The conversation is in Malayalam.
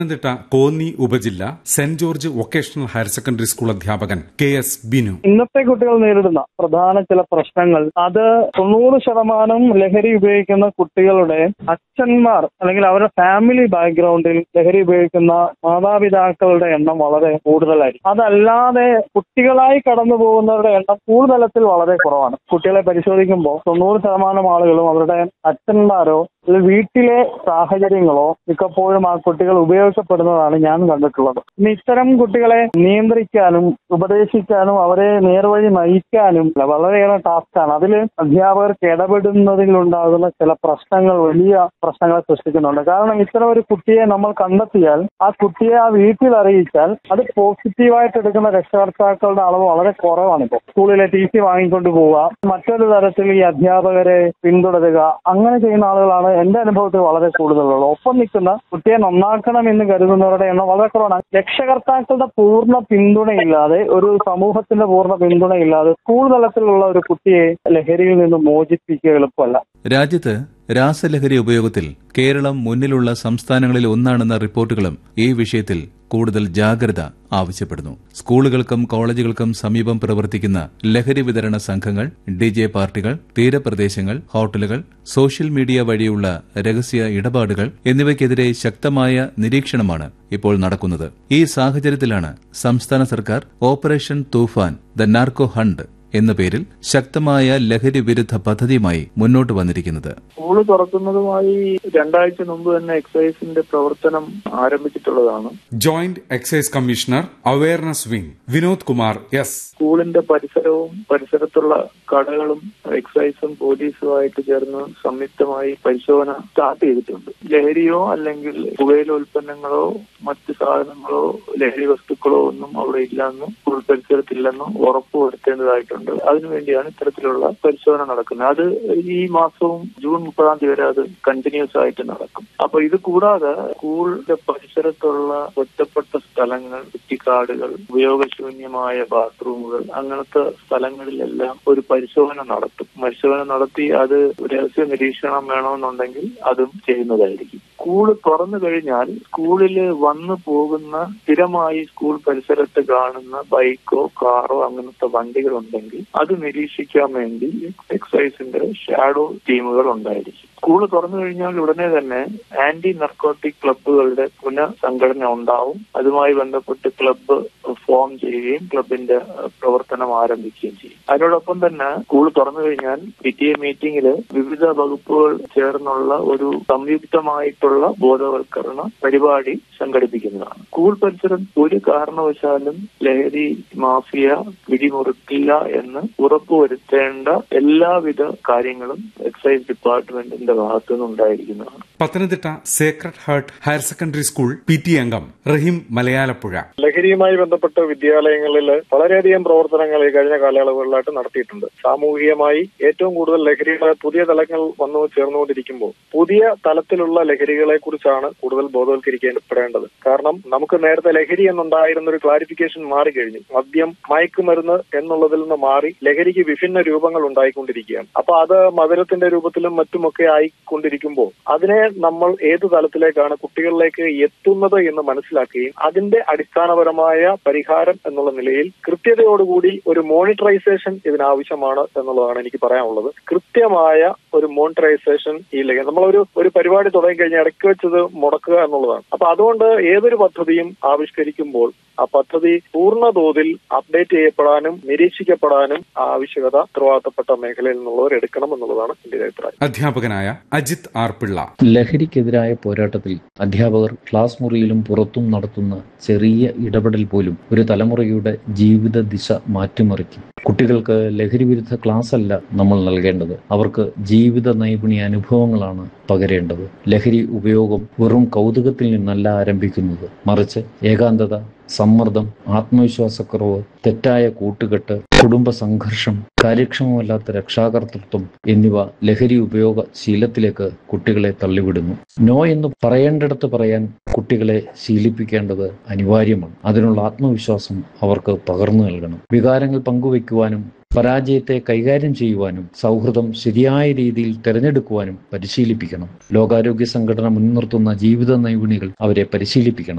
പത്തനംതിട്ട കോന്നി ഉപജില്ല saint George vocational higher secondary school അധ്യാപകൻ കെ എസ് ബിനു ഇന്നത്തെ കുട്ടികൾ നേരിടുന്ന പ്രധാന ചില പ്രശ്നങ്ങൾ അത് തൊണ്ണൂറ് ശതമാനം ലഹരി ഉപയോഗിക്കുന്ന കുട്ടികളുടെ അച്ഛന്മാർ അല്ലെങ്കിൽ അവരുടെ ഫാമിലി ബാക്ക്ഗ്രൗണ്ടിൽ ലഹരി ഉപയോഗിക്കുന്ന മാതാപിതാക്കളുടെ എണ്ണം വളരെ കൂടുതലായിരിക്കും അതല്ലാതെ കുട്ടികളായി കടന്നു പോകുന്നവരുടെ എണ്ണം കൂടുതലത്തിൽ വളരെ കുറവാണ് കുട്ടികളെ പരിശോധിക്കുമ്പോൾ തൊണ്ണൂറ് ശതമാനം ആളുകളും അവരുടെ അച്ഛന്മാരോ അല്ലെങ്കിൽ വീട്ടിലെ സാഹചര്യങ്ങളോ മിക്കപ്പോഴും ആ കുട്ടികൾ ഉപയോഗിക്കപ്പെടുന്നതാണ് ഞാൻ കണ്ടിട്ടുള്ളത് ഇനി ഇത്തരം കുട്ടികളെ നിയന്ത്രിക്കാനും ഉപദേശിക്കാനും അവരെ നേർവഴി നയിക്കാനും വളരെയേറെ ടാസ്ക്കാണ് അതിൽ അധ്യാപകർക്ക് ഇടപെടുന്നതിലുണ്ടാകുന്ന ചില പ്രശ്നങ്ങൾ വലിയ പ്രശ്നങ്ങളെ സൃഷ്ടിക്കുന്നുണ്ട് കാരണം ഇത്തരം ഒരു കുട്ടിയെ നമ്മൾ കണ്ടെത്തിയാൽ ആ കുട്ടിയെ ആ വീട്ടിൽ അറിയിച്ചാൽ അത് പോസിറ്റീവായിട്ട് എടുക്കുന്ന രക്ഷകർത്താക്കളുടെ അളവ് വളരെ കുറവാണ് ഇപ്പോൾ സ്കൂളിലെ ടി സി വാങ്ങിക്കൊണ്ട് പോവുക മറ്റൊരു തരത്തിൽ ഈ അധ്യാപകരെ പിന്തുടരുക അങ്ങനെ ചെയ്യുന്ന ആളുകളാണ് എന്റെ അനുഭവത്തിൽ വളരെ കൂടുതലുള്ളത് ഒപ്പം നിൽക്കുന്ന കുട്ടിയെ നന്നാക്കണം എന്ന് കരുതുന്നവരുടെ എണ്ണം വളരെ കുറവാണ് രക്ഷകർത്താക്കളുടെ പൂർണ്ണ പിന്തുണയില്ലാതെ ഒരു സമൂഹത്തിന്റെ പൂർണ്ണ പിന്തുണയില്ലാതെ സ്കൂൾ തലത്തിലുള്ള ഒരു കുട്ടിയെ ലഹരിയിൽ നിന്ന് മോചിപ്പിക്കുക എളുപ്പമല്ല രാജ്യത്ത് രാസലഹരി ഉപയോഗത്തിൽ കേരളം മുന്നിലുള്ള സംസ്ഥാനങ്ങളിൽ ഒന്നാണെന്ന റിപ്പോർട്ടുകളും ഈ വിഷയത്തിൽ കൂടുതൽ ജാഗ്രത ആവശ്യപ്പെടുന്നു സ്കൂളുകൾക്കും കോളേജുകൾക്കും സമീപം പ്രവർത്തിക്കുന്ന ലഹരി വിതരണ സംഘങ്ങൾ ഡി ജെ പാർട്ടികൾ തീരപ്രദേശങ്ങൾ ഹോട്ടലുകൾ സോഷ്യൽ മീഡിയ വഴിയുള്ള രഹസ്യ ഇടപാടുകൾ എന്നിവയ്ക്കെതിരെ ശക്തമായ നിരീക്ഷണമാണ് ഇപ്പോൾ നടക്കുന്നത് ഈ സാഹചര്യത്തിലാണ് സംസ്ഥാന സർക്കാർ operation Toofan the narco hunt എന്ന പേരിൽ ശക്തമായ ലഹരി വിരുദ്ധ പദ്ധതിയുമായി മുന്നോട്ട് വന്നിരിക്കുന്നത് സ്കൂള് തുറക്കുന്നതുമായി രണ്ടാഴ്ച മുമ്പ് തന്നെ എക്സൈസിന്റെ പ്രവർത്തനം ആരംഭിച്ചിട്ടുള്ളതാണ് joint excise commissioner awareness wing Vinod Kumar S സ്കൂളിന്റെ പരിസരവും പരിസരത്തുള്ള കടകളും എക്സൈസും പോലീസുമായിട്ട് ചേർന്ന് സംയുക്തമായി പരിശോധന സ്റ്റാർട്ട് ചെയ്തിട്ടുണ്ട് ലഹരിയോ അല്ലെങ്കിൽ പുകയില ഉൽപ്പന്നങ്ങളോ മറ്റ് സാധനങ്ങളോ ലഹരി വസ്തുക്കളോ ഒന്നും അവിടെ ഇല്ലെന്നും സ്കൂൾ പരിസരത്തില്ലെന്നും ഉറപ്പുവരുത്തേണ്ടതായിട്ടുണ്ട് അതിനുവേണ്ടിയാണ് ഇത്തരത്തിലുള്ള പരിശോധന നടക്കുന്നത് അത് ഈ മാസവും ജൂൺ മുപ്പതാം തീയതി വരെ അത് കണ്ടിന്യൂസ് ആയിട്ട് നടക്കും അപ്പൊ ഇത് കൂടാതെ സ്കൂളിന്റെ പരിസരത്തുള്ള ഒറ്റപ്പെട്ട സ്ഥലങ്ങൾ കുറ്റിക്കാടുകൾ ഉപയോഗശൂന്യമായ ബാത്റൂമുകൾ അങ്ങനത്തെ സ്ഥലങ്ങളിലെല്ലാം ഒരു പരിശോധന നടത്തും പരിശോധന നടത്തി അത് രഹസ്യ നിരീക്ഷണം വേണമെന്നുണ്ടെങ്കിൽ അതും ചെയ്യുന്നതായിരിക്കും സ്കൂള് തുറന്നു കഴിഞ്ഞാൽ സ്കൂളിൽ വന്നു പോകുന്ന സ്ഥിരമായി സ്കൂൾ പരിസരത്ത് കാണുന്ന ബൈക്കോ കാറോ അങ്ങനത്തെ വണ്ടികളുണ്ടെങ്കിൽ അത് നിരീക്ഷിക്കാൻ വേണ്ടി എക്സൈസിന്റെ ഷാഡോ ടീമുകൾ ഉണ്ടായിരിക്കും സ്കൂൾ തുറന്നു കഴിഞ്ഞാൽ ഉടനെ തന്നെ ആന്റി നർക്കോട്ടിക് ക്ലബ്ബുകളുടെ പുനഃസംഘടന ഉണ്ടാവും അതുമായി ബന്ധപ്പെട്ട് ക്ലബ്ബ് ഫോം ചെയ്യുകയും ക്ലബിന്റെ പ്രവർത്തനം ആരംഭിക്കുകയും ചെയ്യും അതിനോടൊപ്പം തന്നെ സ്കൂൾ തുറന്നു കഴിഞ്ഞാൽ പി ടി എ മീറ്റിംഗിൽ വിവിധ വകുപ്പുകൾ ചേർന്നുള്ള ഒരു സംയുക്തമായിട്ടുള്ള ബോധവൽക്കരണ പരിപാടി സംഘടിപ്പിക്കുന്നതാണ് സ്കൂൾ പരിസരം ഒരു കാരണവശാലും ലഹരി മാഫിയ പിടിമുറുക്കില്ല എന്ന് ഉറപ്പുവരുത്തേണ്ട എല്ലാവിധ കാര്യങ്ങളും എക്സൈസ് ഡിപ്പാർട്ട്മെന്റിന്റെ ഭാഗത്തുനിന്ന് ഉണ്ടായിരിക്കുന്നതാണ് Pathanamthitta sacred heart higher secondary school P T അംഗം റഹീം മലയാലപ്പുഴ ലഹരിയുമായി ബന്ധപ്പെട്ട വിദ്യാലയങ്ങളിൽ വളരെയധികം പ്രവർത്തനങ്ങൾ ഈ കഴിഞ്ഞ കാലയളവുകളിലായിട്ട് നടത്തിയിട്ടുണ്ട് സാമൂഹികമായി ഏറ്റവും കൂടുതൽ ലഹരികളെ പുതിയ തലങ്ങൾ വന്നു ചേർന്നുകൊണ്ടിരിക്കുമ്പോൾ പുതിയ തലത്തിലുള്ള ലഹരികളെ കുറിച്ചാണ് കൂടുതൽ ബോധവൽക്കരിക്കപ്പെടേണ്ടത് കാരണം നമുക്ക് നേരത്തെ ലഹരി എന്നുണ്ടായിരുന്ന ഒരു ക്ലാരിഫിക്കേഷൻ മാറിക്കഴിഞ്ഞു മദ്യം മയക്കുമരുന്ന് എന്നുള്ളതിൽ നിന്ന് മാറി ലഹരിക്ക് വിഭിന്ന രൂപങ്ങൾ ഉണ്ടായിക്കൊണ്ടിരിക്കുകയാണ് അപ്പൊ അത് മധുരത്തിന്റെ രൂപത്തിലും മറ്റുമൊക്കെ ആയിക്കൊണ്ടിരിക്കുമ്പോൾ അതിനെ നമ്മൾ ഏത് തലത്തിലേക്കാണ് കുട്ടികളിലേക്ക് എത്തുന്നത് എന്ന് മനസ്സിലാക്കുകയും അതിന്റെ അടിസ്ഥാനപരമായ പരിഹാരം എന്നുള്ള നിലയിൽ കൃത്യതയോടുകൂടി ഒരു മോണിറ്ററൈസേഷൻ ഇതിനാവശ്യമാണ് എന്നുള്ളതാണ് എനിക്ക് പറയാനുള്ളത് കൃത്യമായ ഒരു മോണിറ്ററൈസേഷൻ ഈ ലഹരി നമ്മളൊരു ഒരു പരിപാടി തുടങ്ങി കഴിഞ്ഞാൽ ഇടയ്ക്ക് വെച്ചത് മുടക്കുക എന്നുള്ളതാണ് അപ്പൊ അതുകൊണ്ട് ഏതൊരു പദ്ധതിയും ആവിഷ്കരിക്കുമ്പോൾ ആ പദ്ധതി പൂർണ്ണ തോതിൽ അപ്ഡേറ്റ് ചെയ്യപ്പെടാനും നിരീക്ഷിക്കപ്പെടാനും ആവശ്യകത ഉത്തരവാദിത്തപ്പെട്ട മേഖലയിൽ നിന്നുള്ളവർ എടുക്കണം എന്നുള്ളതാണ് എന്റെ അഭിപ്രായം അധ്യാപകനായ അജിത് ആർ പിള്ള ലഹരിക്കെതിരായ പോരാട്ടത്തിൽ അധ്യാപകർ ക്ലാസ് മുറിയിലും പുറത്തും നടത്തുന്ന ചെറിയ ഇടപെടൽ പോലും ഒരു തലമുറയുടെ ജീവിത ദിശ മാറ്റിമറിക്കും കുട്ടികൾക്ക് ലഹരി വിരുദ്ധ ക്ലാസ് അല്ല നമ്മൾ നൽകേണ്ടത് അവർക്ക് ജീവിത നൈപുണ്യ അനുഭവങ്ങളാണ് പകരേണ്ടത് ലഹരി ഉപയോഗം വെറും കൗതുകത്തിൽ നിന്നല്ല ആരംഭിക്കുന്നത് മറിച്ച് ഏകാന്തത സമ്മർദ്ദം ആത്മവിശ്വാസക്കുറവ് തെറ്റായ കൂട്ടുകെട്ട് കുടുംബ സംഘർഷം കാര്യക്ഷമമല്ലാത്ത രക്ഷാകർതൃത്വം എന്നിവ ലഹരി ഉപയോഗ ശീലത്തിലേക്ക് കുട്ടികളെ തള്ളിവിടുന്നു നോ എന്ന് പറയേണ്ടിടത്ത് പറയാൻ കുട്ടികളെ ശീലിപ്പിക്കേണ്ടത് അനിവാര്യമാണ് അതിനുള്ള ആത്മവിശ്വാസം അവർക്ക് പകർന്നു നൽകണം വികാരങ്ങൾ പങ്കുവയ്ക്കുവാനും പരാജയത്തെ കൈകാര്യം ചെയ്യുവാനും സൗഹൃദം ശരിയായ രീതിയിൽ തിരഞ്ഞെടുക്കുവാനും പരിശീലിപ്പിക്കണം ലോകാരോഗ്യ സംഘടന മുൻനിർത്തുന്ന ജീവിത നൈപുണികൾ അവരെ പരിശീലിപ്പിക്കണം